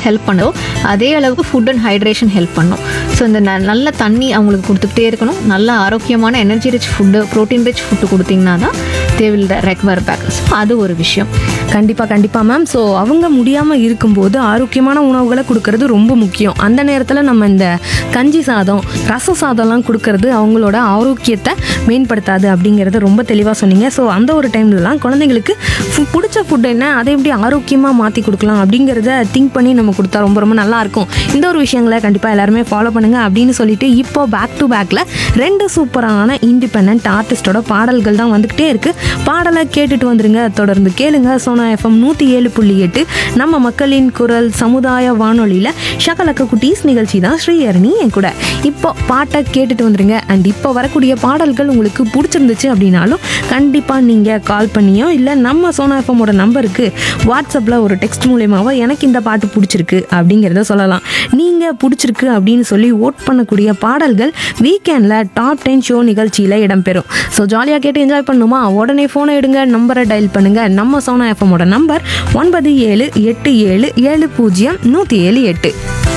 nutrients help பண்ணும் அதே அளவுக்கு ஃபுட் அண்ட் ஹைட்ரேஷன் ஹெல்ப் பண்ணும் ஸோ இந்த ந- நல்ல தண்ணி அவங்களுக்கு கொடுத்துக்கிட்டே இருக்கணும் நல்ல ஆரோக்கியமான energy rich food protein rich food கொடுத்தீங்கன்னா தான் they will recover back so அது ஒரு விஷயம் கண்டிப்பாக கண்டிப்பாக மேம் ஸோ அவங்க முடியாமல் இருக்கும்போது ஆரோக்கியமான உணவுகளை கொடுக்கறது ரொம்ப முக்கியம் அந்த நேரத்தில் நம்ம இந்த கஞ்சி சாதம் ரச சாதம்லாம் கொடுக்கறது அவங்களோட ஆரோக்கியத்தை மேம்படுத்தாது அப்படிங்கிறத ரொம்ப தெளிவாக சொன்னீங்க ஸோ அந்த ஒரு டைம்லலாம் குழந்தைங்களுக்கு ஃபு- பிடிச்ச ஃபுட் என்ன அதை எப்படி ஆரோக்கியமாக மாற்றி கொடுக்கலாம் அப்படிங்கிறத திங்க் பண்ணி நம்ம கொடுத்தா ரொம்ப ரொம்ப நல்லா இருக்கும் இந்த ஒரு விஷயங்களை கண்டிப்பாக எல்லாருமே ஃபாலோ பண்ணுங்க அப்படின்னு சொல்லிட்டு இப்போ பேக் டு பேக்கில் ரெண்டு சூப்பரான இண்டிபெண்ட் ஆர்டிஸ்டோட பாடல்கள் தான் வந்துக்கிட்டே இருக்கு பாடலை கேட்டுட்டு வந்துருங்க தொடர்ந்து கேளுங்க சோனா எஃப்எம் நூற்றி ஏழு புள்ளி எட்டு நம்ம மக்களின் குரல் சமுதாய வானொலியில் ஷகலக்க குட்டீஸ் நிகழ்ச்சி தான் ஸ்ரீஹரணி என் கூட இப்போ பாட்டை கேட்டுட்டு வந்துருங்க அண்ட் இப்போ வரக்கூடிய பாடல்கள் உங்களுக்கு பிடிச்சிருந்துச்சு அப்படின்னாலும் கண்டிப்பாக நீங்கள் கால் பண்ணியோ இல்லை நம்ம சோனா எஃப்எம்மோட நம்பருக்கு வாட்ஸ்அப்பில் ஒரு டெக்ஸ்ட் மூலியமாவோ எனக்கு இந்த பாட்டு பிடிச்சிருக்கு அப்படிங்கிறத சொல்லலாம் நீங்கள் பிடிச்சிருக்கு அப்படின்னு சொல்லி ஓட் பண்ணக்கூடிய பாடல்கள் வீக்கெண்டில் டாப் டென் ஷோ நிகழ்ச்சியில் இடம்பெறும் ஸோ ஜாலியாக கேட்டு என்ஜாய் பண்ணுமா உடனே ஃபோனை எடுங்க நம்பரை டயல் பண்ணுங்க நம்ம சோனா எஃப்எம்மோட நம்பர் ஒன்பது ஏழு எட்டு ஏழு ஏழு பூஜ்ஜியம் நூற்றி ஏழு எட்டு